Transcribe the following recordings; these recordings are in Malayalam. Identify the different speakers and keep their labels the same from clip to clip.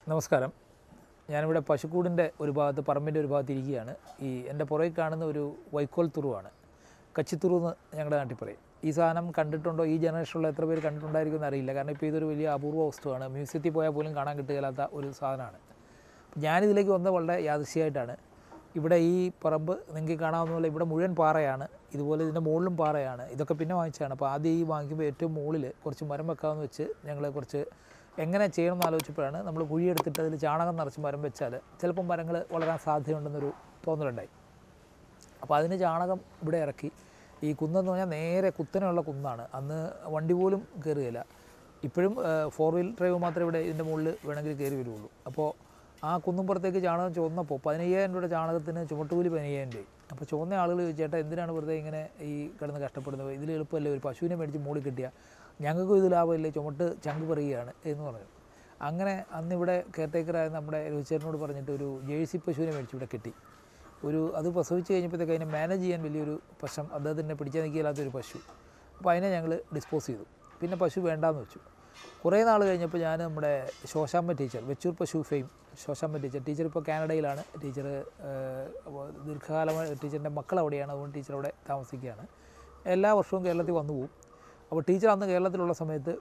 Speaker 1: നമസ്കാരം ഞാനിവിടെ പശുക്കൂടിൻ്റെ ഒരു ഭാഗത്ത് പറമ്പിൻ്റെ ഒരു ഭാഗത്ത് ഇരിക്കുകയാണ് ഈ എൻ്റെ പുറകിൽ കാണുന്ന ഒരു വൈക്കോൽ തുറുവാണ് കച്ചിത്തുറു എന്ന് ഞങ്ങളുടെ നാട്ടിൽ പറയും ഈ സാധനം കണ്ടിട്ടുണ്ടോ ഈ ജനറേഷനിലുള്ള എത്ര പേര് കണ്ടിട്ടുണ്ടായിരിക്കും എന്ന് അറിയില്ല കാരണം ഇപ്പോൾ ഇതൊരു വലിയ അപൂർവ വസ്തുവാണ് മ്യൂസിയത്തിൽ പോയാൽ പോലും കാണാൻ കിട്ടുകയില്ലാത്ത ഒരു സാധനമാണ് ഞാനിതിലേക്ക് വന്നത് വളരെ യാദൃശ്യമായിട്ടാണ് ഇവിടെ ഈ പറമ്പ് നിങ്ങൾക്ക് കാണാവുന്ന പോലെ ഇവിടെ മുഴുവൻ പാറയാണ് ഇതുപോലെ ഇതിൻ്റെ മുകളിലും പാറയാണ് ഇതൊക്കെ പിന്നെ വാങ്ങിച്ചതാണ് അപ്പോൾ ആദ്യം ഈ വാങ്ങിക്കുമ്പോൾ ഏറ്റവും മുകളിൽ കുറച്ച് മരം വെക്കാമെന്ന് വെച്ച് ഞങ്ങൾ കുറച്ച് എങ്ങനെ ചെയ്യണം എന്ന് ആലോചിച്ചപ്പോഴാണ് നമ്മൾ കുഴിയെടുത്തിട്ട് അതിൽ ചാണകം നിറച്ച് മരം വെച്ചാൽ ചിലപ്പോൾ മരങ്ങൾ വളരാൻ സാധ്യതയുണ്ടെന്നൊരു തോന്നലുണ്ടായി അപ്പോൾ അതിന് ചാണകം ഇവിടെ ഇറക്കി ഈ കുന്നെന്ന് പറഞ്ഞാൽ നേരെ കുത്തനെയുള്ള കുന്നാണ് അന്ന് വണ്ടി പോലും കയറുകയില്ല ഇപ്പോഴും ഫോർ വീൽ ഡ്രൈവ് മാത്രമേ ഇവിടെ ഇതിൻ്റെ മുകളിൽ വേണമെങ്കിൽ കയറി വരുള്ളൂ അപ്പോൾ ആ കുന്നുംപുറത്തേക്ക് ചാണകം ചുവന്നപ്പോൾ പതിനയ്യായിരം രൂപയുടെ ചാണകത്തിന് ചുമട്ടുകൂലി പതിനയ്യായിരം രൂപ അപ്പോൾ ചുവന്ന ആളുകൾ ചോദിച്ചേട്ടാ എന്തിനാണ് വെറുതെ ഇങ്ങനെ ഈ കിടന്ന് കഷ്ടപ്പെടുന്നത് ഇതിൽ എളുപ്പമല്ലേ ഒരു പശുവിനെ മേടിച്ച് മുകളിൽ കിട്ടിയാൽ ഞങ്ങൾക്കും ഇത് ലാഭമില്ലേ ചുമട്ട് ചങ്ക് പറയുകയാണ് എന്ന് പറഞ്ഞു അങ്ങനെ അന്ന് ഇവിടെ കെയർടേക്കറായ നമ്മുടെ രവിചേട്ടനോട് പറഞ്ഞിട്ട് ഒരു ജേഴ്സി പശുവിനെ മേടിച്ച് ഇവിടെ കിട്ടി ഒരു അത് പ്രസവിച്ച് കഴിഞ്ഞപ്പോഴത്തേക്ക് അതിനെ മാനേജ് ചെയ്യാൻ വലിയൊരു പ്രശ്നം അദ്ദേഹത്തിനെ പിടിച്ചാൽ നിൽക്കില്ലാത്തൊരു പശു അപ്പോൾ അതിനെ ഞങ്ങൾ ഡിസ്പോസ് ചെയ്തു പിന്നെ പശു വേണ്ടാന്ന് വെച്ചു കുറേ നാൾ കഴിഞ്ഞപ്പോൾ ഞാൻ നമ്മുടെ ശോശാമ്മ ടീച്ചർ വെച്ചൂർ പശു ഫെയിം ശോശാമ്മ ടീച്ചർ ടീച്ചർ ഇപ്പോൾ കാനഡയിലാണ് ടീച്ചർ ദീർഘകാലമായി ടീച്ചറിൻ്റെ മക്കൾ അവിടെയാണ് അതുകൊണ്ട് ടീച്ചർ അവിടെ താമസിക്കുകയാണ് എല്ലാ വർഷവും കേരളത്തിൽ വന്നു പോകും അപ്പോൾ ടീച്ചർ അന്ന് കേരളത്തിലുള്ള സമയത്ത്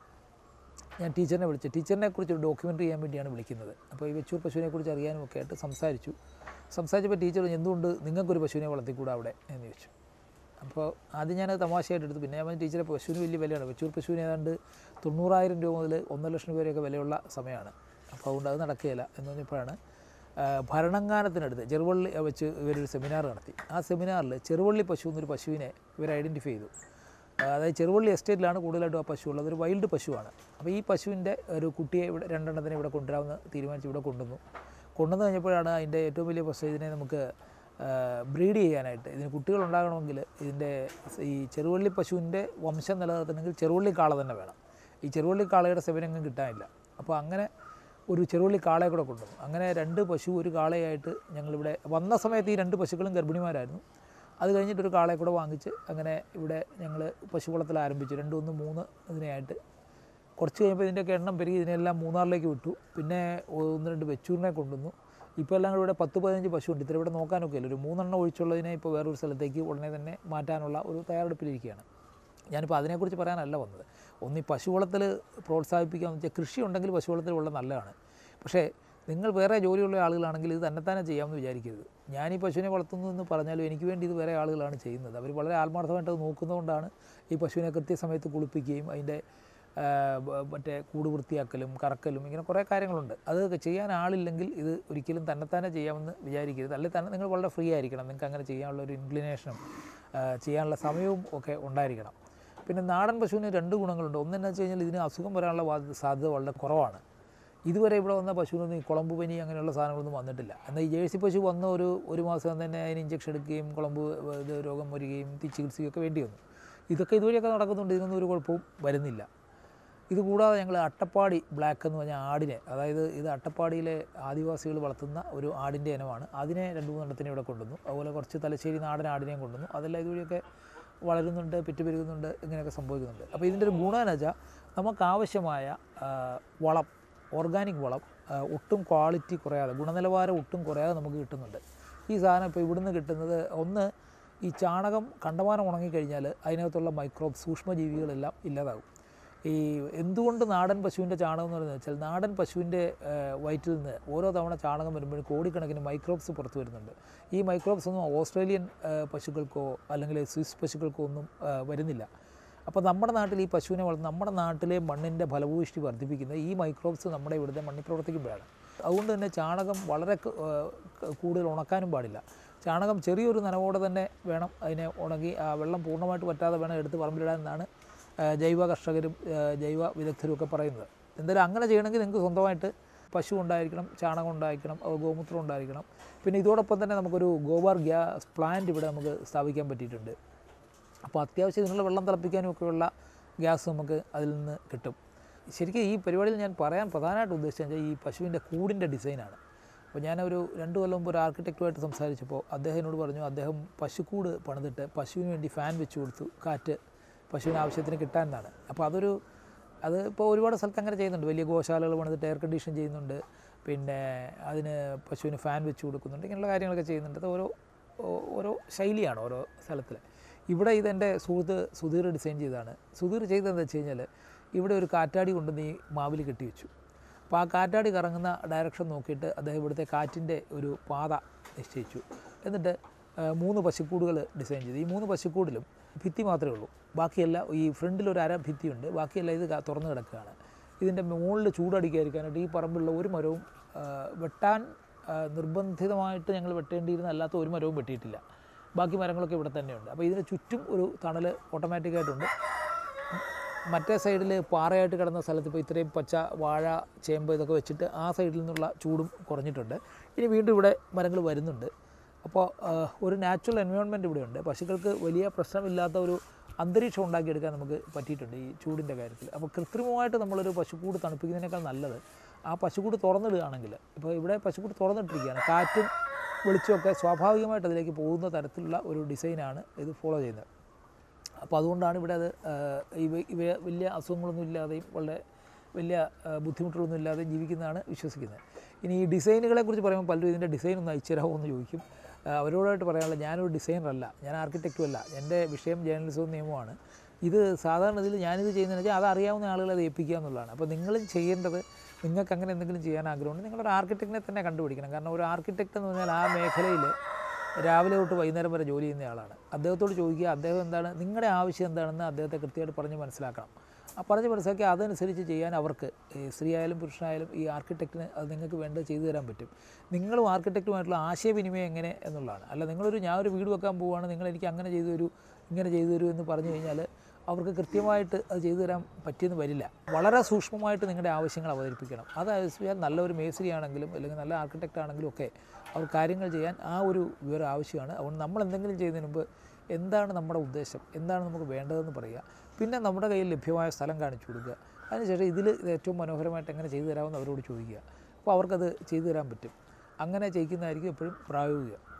Speaker 1: ഞാൻ ടീച്ചറിനെ വിളിച്ചു ടീച്ചറിനെ കുറിച്ച് ഒരു ഡോക്യുമെൻ്ററി ചെയ്യാൻ വേണ്ടിയാണ് വിളിക്കുന്നത് അപ്പോൾ ഈ വെച്ചൂർ പശുവിനെ കുറിച്ച് അറിയാനും ഒക്കെ ആയിട്ട് സംസാരിച്ചു സംസാരിച്ചപ്പോൾ ടീച്ചർ പറഞ്ഞു, എന്തുകൊണ്ട് നിങ്ങൾക്കൊരു പശുവിനെ വളർത്തിക്കൂടാ അവിടെ എന്ന് ചോദിച്ചു അപ്പോൾ ആദ്യം ഞാനത് തമാശയായിട്ട് എടുത്തു പിന്നെ ഞാൻ പറഞ്ഞു, ടീച്ചറെ പശുവിന് വലിയ വിലയാണ് വെച്ചൂർ പശുവിന് ഏതാണ്ട് തൊണ്ണൂറായിരം രൂപ മുതൽ ഒന്നര ലക്ഷം രൂപ വരെയൊക്കെ വിലയുള്ള സമയമാണ് അപ്പോൾ അതുകൊണ്ട് അത് നടക്കുകയില്ല എന്ന് പറഞ്ഞപ്പോഴാണ് ആ, ഭരണങ്ങാനത്തിനടുത്ത് ചെറുവള്ളി വെച്ച് ഇവരൊരു സെമിനാർ നടത്തി ആ സെമിനാറിൽ ചെറുവള്ളി പശു എന്നൊരു പശുവിനെ ഇവർ ഐഡൻറ്റിഫൈ ചെയ്തു അതായത് ചെറുവള്ളി എസ്റ്റേറ്റിലാണ് കൂടുതലായിട്ടും ആ പശു ഉള്ളത് ഒരു വൈൽഡ് പശുവാണ് അപ്പോൾ ഈ പശുവിൻ്റെ ഒരു കുട്ടിയെ ഇവിടെ രണ്ടെണ്ണത്തിനെ ഇവിടെ കൊണ്ടുവരാമെന്ന് തീരുമാനിച്ച് ഇവിടെ കൊണ്ടുവന്നു കൊണ്ടുവന്ന് കഴിഞ്ഞപ്പോഴാണ് അതിൻ്റെ ഏറ്റവും വലിയ പ്രശ്നം ഇതിനെ നമുക്ക് ബ്രീഡ് ചെയ്യാനായിട്ട് ഇതിന് കുട്ടികൾ ഉണ്ടാകണമെങ്കിൽ ഇതിൻ്റെ ഈ ചെറുവള്ളി പശുവിൻ്റെ വംശം നിലനിർത്തണമെങ്കിൽ ചെറുവള്ളി കാള തന്നെ വേണം ഈ ചെറുവള്ളി കാളയുടെ സെവനെങ്ങും കിട്ടാനില്ല അപ്പോൾ അങ്ങനെ ഒരു ചെറുവള്ളി കാളയെ കൂടെ കൊണ്ടുവന്നു അങ്ങനെ രണ്ട് പശു ഒരു കാളയായിട്ട് ഞങ്ങളിവിടെ വന്ന സമയത്ത് ഈ രണ്ട് പശുക്കളും ഗർഭിണിമാരായിരുന്നു അത് കഴിഞ്ഞിട്ട് ഒരു കാളയെ കൂടെ വാങ്ങിച്ച് അങ്ങനെ ഇവിടെ ഞങ്ങൾ പശു വളർത്തൽ ആരംഭിച്ചു രണ്ട് ഒന്ന് മൂന്ന് ഇതിനെയായിട്ട് കുറച്ച് കഴിയുമ്പോൾ ഇതിൻ്റെയൊക്കെ എണ്ണം പെരുകി ഇതിനെല്ലാം മൂന്നാറിലേക്ക് വിട്ടു പിന്നെ ഒന്ന് രണ്ട് വെച്ചൂരിനെ കൊണ്ടുവന്നു ഇപ്പോൾ എല്ലാം കൂടെ ഇവിടെ പത്ത് പതിനഞ്ച് പശുവുണ്ട് ഇത്ര ഇവിടെ നോക്കാനൊക്കെ ഇല്ല ഒരു മൂന്നെണ്ണം ഒഴിച്ചുള്ളതിനെ ഇപ്പോൾ വേറൊരു സ്ഥലത്തേക്ക് ഉടനെ തന്നെ മാറ്റാനുള്ള ഒരു തയ്യാറെടുപ്പിലിരിക്കുകയാണ് ഞാനിപ്പോൾ അതിനെക്കുറിച്ച് പറയാനല്ല വന്നത് ഒന്ന് ഈ പശു വളർത്തൽ പ്രോത്സാഹിപ്പിക്കാമെന്ന് വെച്ചാൽ കൃഷി ഉണ്ടെങ്കിൽ പശു വളർത്തൽ വളരെ നല്ലതാണ് പക്ഷേ നിങ്ങൾ വേറെ ജോലിയുള്ള ആളുകളാണെങ്കിൽ ഇത് തന്നെത്താനെ ചെയ്യാമെന്ന് വിചാരിക്കരുത് ഞാൻ ഈ പശുവിനെ വളർത്തുന്നു എന്ന് പറഞ്ഞാലും എനിക്ക് വേണ്ടി ഇത് വേറെ ആളുകളാണ് ചെയ്യുന്നത് അവർ വളരെ ആത്മാർത്ഥമായിട്ട് അത് നോക്കുന്നതുകൊണ്ടാണ് ഈ പശുവിനെ കൃത്യസമയത്ത് കുളിപ്പിക്കുകയും അതിൻ്റെ ആ, ബ- മറ്റേ കൂട് വൃത്തിയാക്കലും കറക്കലും ഇങ്ങനെ കുറേ കാര്യങ്ങളുണ്ട് അത് ചെയ്യാൻ ആളില്ലെങ്കിൽ ഇത് ഒരിക്കലും തന്നെത്താനെ ചെയ്യാമെന്ന് വിചാരിക്കരുത് അല്ലെങ്കിൽ തന്നെ നിങ്ങൾ വളരെ ഫ്രീ ആയിരിക്കണം നിങ്ങൾക്ക് അങ്ങനെ ചെയ്യാനുള്ള ഒരു ഇൻക്ലിനേഷനും ചെയ്യാനുള്ള സമയവും ഒക്കെ ഉണ്ടായിരിക്കണം പിന്നെ നാടൻ പശുവിന് രണ്ട് ഗുണങ്ങളുണ്ട് ഒന്നെന്നു വെച്ച് കഴിഞ്ഞാൽ ഇതിന് അസുഖം വരാനുള്ള വാ- സാധ്യത വളരെ കുറവാണ് ഇതുവരെ ഇവിടെ വന്ന പശുവിനൊന്നും ഈ കുളമ്പ് പനി അങ്ങനെയുള്ള സാധനങ്ങളൊന്നും വന്നിട്ടില്ല എന്നാൽ ഈ ജേഴ്സി പശു വന്ന ഒരു ഒരു മാസം തന്നെ അതിന് ഇഞ്ചക്ഷൻ എടുക്കുകയും കുളമ്പ് ഇത് രോഗം വരികയും തി- ചികിത്സയൊക്കെ വേണ്ടി വന്നു ഇതൊക്കെ ഇതുവരെയൊക്കെ നടക്കുന്നുണ്ട് ഇതിനൊന്നും ഒരു കുഴപ്പവും വരുന്നില്ല ഇതുകൂടാതെ ഞങ്ങൾ അട്ടപ്പാടി ബ്ലാക്ക് എന്ന് പറഞ്ഞ ആടിനെ അതായത് ഇത് അട്ടപ്പാടിയിലെ ആദിവാസികൾ വളർത്തുന്ന ഒരു ആടിൻ്റെ ഇനമാണ് അതിനെ രണ്ട് മൂന്നെണ്ണത്തിനെ ഇവിടെ കൊണ്ടുവന്നു അതുപോലെ കുറച്ച് തലശ്ശേരി നാടൻ ആടിനെയും കൊണ്ടുവന്നു അതെല്ലാം ഇതുവഴിയൊക്കെ വളരുന്നുണ്ട് പെറ്റ് പെരുകുന്നുണ്ട് ഇങ്ങനെയൊക്കെ സംഭവിക്കുന്നുണ്ട് അപ്പോൾ ഇതിൻ്റെ ഒരു ഗുണം എന്ന് വെച്ചാൽ നമുക്ക് ആവശ്യമായ ആ, വളം ഓർഗാനിക് വളം ആ, ഒട്ടും ക്വാളിറ്റി കുറയാതെ ഗുണനിലവാരം ഒട്ടും കുറയാതെ നമുക്ക് കിട്ടുന്നുണ്ട് ഈ സാധനം ഇപ്പോൾ ഇവിടുന്ന് കിട്ടുന്നത് ഒന്ന് ഈ ചാണകം കണ്ടമാനം ഉണങ്ങിക്കഴിഞ്ഞാൽ അതിനകത്തുള്ള മൈക്രോബ് സൂക്ഷ്മജീവികളെല്ലാം ഇല്ലാതാകും ഈ എന്തുകൊണ്ട് നാടൻ പശുവിൻ്റെ ചാണകം എന്ന് പറയുന്നത് വെച്ചാൽ നാടൻ പശുവിൻ്റെ ആ, വയറ്റിൽ നിന്ന് ഓരോ തവണ ചാണകം വരുമ്പോഴും കോടിക്കണക്കിന് മൈക്രോബ്സ് പുറത്തു വരുന്നുണ്ട് ഈ മൈക്രോബ്സ് ഒന്നും ഓസ്ട്രേലിയൻ ആ, പശുക്കൾക്കോ അല്ലെങ്കിൽ സ്വിസ് പശുക്കൾക്കോ ഒന്നും ആ, വരുന്നില്ല അപ്പോൾ നമ്മുടെ നാട്ടിൽ ഈ പശുവിനെ വളർത്തുന്ന നമ്മുടെ നാട്ടിലെ മണ്ണിൻ്റെ ഫലഭൂയിഷ്ടി വർദ്ധിപ്പിക്കുന്നത് ഈ മൈക്രോബ്സ് നമ്മുടെ ഇവിടുത്തെ മണ്ണിൽ പ്രവർത്തിക്കുമ്പോഴാണ് അതുകൊണ്ട് തന്നെ ചാണകം വളരെ ക- ആ, ക- കൂടുതൽ ഉണക്കാനും പാടില്ല ചാണകം ചെറിയൊരു നനവോടെ തന്നെ വേണം അതിനെ ഉണങ്ങി ആ വെള്ളം പൂർണ്ണമായിട്ട് പറ്റാതെ വേണം എടുത്ത് പറമ്പിലിടാൻ എന്നാണ് ആ, ജൈവ കർഷകരും ആ, ജൈവ വിദഗ്ധരും ഒക്കെ പറയുന്നത് എന്തായാലും അങ്ങനെ ചെയ്യണമെങ്കിൽ നിങ്ങൾക്ക് സ്വന്തമായിട്ട് പശു ഉണ്ടായിരിക്കണം ചാണകം ഉണ്ടായിരിക്കണം അത് ഗോമൂത്രം ഉണ്ടായിരിക്കണം പിന്നെ ഇതോടൊപ്പം തന്നെ നമുക്കൊരു ഗോബാർ ഗ്യാസ് പ്ലാന്റ് ഇവിടെ നമുക്ക് സ്ഥാപിക്കാൻ പറ്റിയിട്ടുണ്ട് അപ്പോൾ അത്യാവശ്യം ഇതിനുള്ള വെള്ളം തിളപ്പിക്കാനും ഒക്കെയുള്ള ഗ്യാസ് നമുക്ക് അതിൽ നിന്ന് കിട്ടും ശരിക്കും ഈ പരിപാടിയിൽ ഞാൻ പറയാൻ പ്രധാനമായിട്ട് ഉദ്ദേശിച്ചത് ഈ പശുവിൻ്റെ കൂടിൻ്റെ ഡിസൈനാണ് അപ്പോൾ ഞാനൊരു രണ്ട് കൊല്ലം മുമ്പ് ഒരു ആർക്കിടെക്റ്റുമായിട്ട് സംസാരിച്ചപ്പോൾ അദ്ദേഹം എന്നോട് പറഞ്ഞു അദ്ദേഹം പശുക്കൂട് പണിതിട്ട് പശുവിന് വേണ്ടി ഫാൻ വെച്ച് കൊടുത്തു കാറ്റ് പശുവിന് ആവശ്യത്തിന് കിട്ടാൻ അപ്പോൾ അതൊരു അത് ഇപ്പോൾ ഒരുപാട് സ്ഥലത്ത് അങ്ങനെ ചെയ്യുന്നുണ്ട് വലിയ ഗോശാലകൾ പണിതിട്ട് എയർ കണ്ടീഷൻ ചെയ്യുന്നുണ്ട് പിന്നെ അതിന് പശുവിന് ഫാൻ വെച്ച് കൊടുക്കുന്നുണ്ട് ഇങ്ങനെയുള്ള കാര്യങ്ങളൊക്കെ ചെയ്യുന്നുണ്ട് അത് ഓരോ ഓ- ഓരോ ശൈലിയാണ് ഓരോ സ്ഥലത്തിൽ ഇവിടെ ഇതെൻ്റെ സുഹൃത്ത് സുധീർ ഡിസൈൻ ചെയ്തതാണ് സുധീർ ചെയ്തതെന്ന് വെച്ച് കഴിഞ്ഞാൽ ഇവിടെ ഒരു കാറ്റാടി കൊണ്ടുവന്ന് ഈ മാവിൽ കെട്ടി വെച്ചു അപ്പോൾ ആ കാറ്റാടി കറങ്ങുന്ന ഡയറക്ഷൻ നോക്കിയിട്ട് അദ്ദേഹം ഇവിടുത്തെ കാറ്റിൻ്റെ ഒരു പാത നിശ്ചയിച്ചു എന്നിട്ട് ആ, മൂന്ന് പശുക്കൂടുകൾ ഡിസൈൻ ചെയ്തു ഈ മൂന്ന് പശുക്കൂടിലും ഭിത്തി മാത്രമേ ഉള്ളൂ ബാക്കിയെല്ലാം ഈ ഫ്രണ്ടിൽ ഒരു അര ഭിത്തിയുണ്ട് ബാക്കിയെല്ലാം ഇത് ക- തുറന്ന് കിടക്കുകയാണ് ഇതിൻ്റെ മുകളിൽ ചൂടടിക്കാതിരിക്കാനായിട്ട് ഈ പറമ്പിലുള്ള ഒരു മരവും ആ, വെട്ടാൻ ആ, നിർബന്ധിതമായിട്ട് ഞങ്ങൾ വെട്ടേണ്ടിയിരുന്ന അല്ലാത്ത ഒരു മരവും വെട്ടിയിട്ടില്ല ബാക്കി മരങ്ങളൊക്കെ ഇവിടെ തന്നെയുണ്ട് അപ്പോൾ ഇതിന് ചുറ്റും ഒരു തണൽ ഓട്ടോമാറ്റിക്കായിട്ടുണ്ട് മറ്റേ സൈഡിൽ പാറയായിട്ട് കിടന്ന സ്ഥലത്ത് ഇപ്പോൾ ഇത്രയും പച്ച വാഴ ചേമ്പ് ഇതൊക്കെ വെച്ചിട്ട് ആ സൈഡിൽ നിന്നുള്ള ചൂടും കുറഞ്ഞിട്ടുണ്ട് ഇനി വീണ്ടും ഇവിടെ മരങ്ങൾ വരുന്നുണ്ട് അപ്പോൾ ആ, ഒരു നാച്ചുറൽ എൻവയോൺമെൻറ്റ് ഇവിടെയുണ്ട് പശുക്കൾക്ക് വലിയ പ്രശ്നമില്ലാത്ത ഒരു അന്തരീക്ഷം ഉണ്ടാക്കിയെടുക്കാൻ നമുക്ക് പറ്റിയിട്ടുണ്ട് ഈ ചൂടിൻ്റെ കാര്യത്തിൽ അപ്പോൾ കൃത്രിമമായിട്ട് നമ്മളൊരു പശുക്കൂട് തണുപ്പിക്കുന്നതിനേക്കാൾ നല്ലത് ആ പശുക്കൂട് തുറന്നിടുകയാണെങ്കിൽ ഇപ്പോൾ ഇവിടെ പശുക്കൂട് തുറന്നിട്ടിരിക്കുകയാണ് കാറ്റും വെളിച്ചമൊക്കെ സ്വാഭാവികമായിട്ട് അതിലേക്ക് പോകുന്ന തരത്തിലുള്ള ഒരു ഡിസൈനാണ് ഇത് ഫോളോ ചെയ്യുന്നത് അപ്പോൾ അതുകൊണ്ടാണ് ഇവിടെ അത് ആ, ഇവ ഇവ വലിയ അസുഖങ്ങളൊന്നും ഇല്ലാതെയും വളരെ വലിയ ആ, ബുദ്ധിമുട്ടുകളൊന്നും ഇല്ലാതെയും ജീവിക്കുന്നതാണ് വിശ്വസിക്കുന്നത് ഇനി ഈ ഡിസൈനുകളെ കുറിച്ച് പറയുമ്പോൾ പലരും ഇതിൻ്റെ ഡിസൈൻ ഒന്ന് അയച്ചു തരാമോ എന്ന് ചോദിക്കും ആ, അവരോടായിട്ട് പറയാനുള്ളത് ഞാനൊരു ഡിസൈനറല്ല ഞാൻ ആർക്കിടെക്റ്റും അല്ല എൻ്റെ വിഷയം ജേർണലിസവും നിയമമാണ് ഇത് സാധാരണ ഇതിൽ ഞാനിത് ചെയ്യുന്നതെന്ന് വെച്ചാൽ അത് അറിയാവുന്ന ആളുകളെ അത് ഏൽപ്പിക്കുക എന്നുള്ളതാണ് അപ്പോൾ നിങ്ങളും ചെയ്യേണ്ടത് നിങ്ങൾക്ക് അങ്ങനെ എന്തെങ്കിലും ചെയ്യാൻ ആഗ്രഹമുണ്ട് നിങ്ങളൊരു ആർക്കിടെക്റ്റിനെ തന്നെ കണ്ടുപിടിക്കണം കാരണം ഒരു ആർക്കിടെക്റ്റ് എന്ന് പറഞ്ഞാൽ ആ മേഖലയിൽ രാവിലെ തൊട്ട് വൈകുന്നേരം വരെ ജോലി ചെയ്യുന്ന ആളാണ് അദ്ദേഹത്തോട് ചോദിക്കുക അദ്ദേഹം എന്താണ് നിങ്ങളുടെ ആവശ്യം എന്താണെന്ന് അദ്ദേഹത്തെ കൃത്യമായിട്ട് പറഞ്ഞ് മനസ്സിലാക്കണം ആ പറഞ്ഞ് മനസ്സിലാക്കി അതനുസരിച്ച് ചെയ്യാൻ അവർക്ക് ഈ സ്ത്രീയായാലും പുരുഷനായാലും ഈ ആർക്കിടെക്റ്റിന് അത് നിങ്ങൾക്ക് വേണ്ടത് ചെയ്തു തരാൻ പറ്റും നിങ്ങളും ആർക്കിടെക്റ്റുമായിട്ടുള്ള ആശയവിനിമയം എങ്ങനെ എന്നുള്ളതാണ് അല്ല നിങ്ങളൊരു ഞാൻ ഒരു വീട് വെക്കാൻ പോവുകയാണ് നിങ്ങൾ എനിക്ക് അങ്ങനെ ചെയ്തു തരൂ ഇങ്ങനെ ചെയ്തു തരൂ എന്ന് പറഞ്ഞു കഴിഞ്ഞാൽ അവർക്ക് കൃത്യമായിട്ട് അത് ചെയ്തു തരാൻ പറ്റിയെന്ന് വരില്ല വളരെ സൂക്ഷ്മമായിട്ട് നിങ്ങളുടെ ആവശ്യങ്ങൾ അവതരിപ്പിക്കണം അത് ആവശ്യമാൽ നല്ലൊരു മേസ്ത്രി ആണെങ്കിലും അല്ലെങ്കിൽ നല്ല ആർക്കിടെക്റ്റ് ആണെങ്കിലും ഒക്കെ അവർ കാര്യങ്ങൾ ചെയ്യാൻ ആ ഒരു വിവരം ആവശ്യമാണ് അതുകൊണ്ട് നമ്മൾ എന്തെങ്കിലും ചെയ്യുന്നതിന് മുമ്പ് എന്താണ് നമ്മുടെ ഉദ്ദേശം എന്താണ് നമുക്ക് വേണ്ടതെന്ന് പറയുക പിന്നെ നമ്മുടെ കയ്യിൽ ലഭ്യമായ സ്ഥലം കാണിച്ചു കൊടുക്കുക അതിനുശേഷം ഇതിൽ ഇത് ഏറ്റവും മനോഹരമായിട്ട് എങ്ങനെ ചെയ്തു തരാമെന്ന് അവരോട് ചോദിക്കുക അപ്പോൾ അവർക്കത് ചെയ്തു തരാൻ പറ്റും അങ്ങനെ ചെയ്യിക്കുന്നതായിരിക്കും എപ്പോഴും പ്രായോഗികം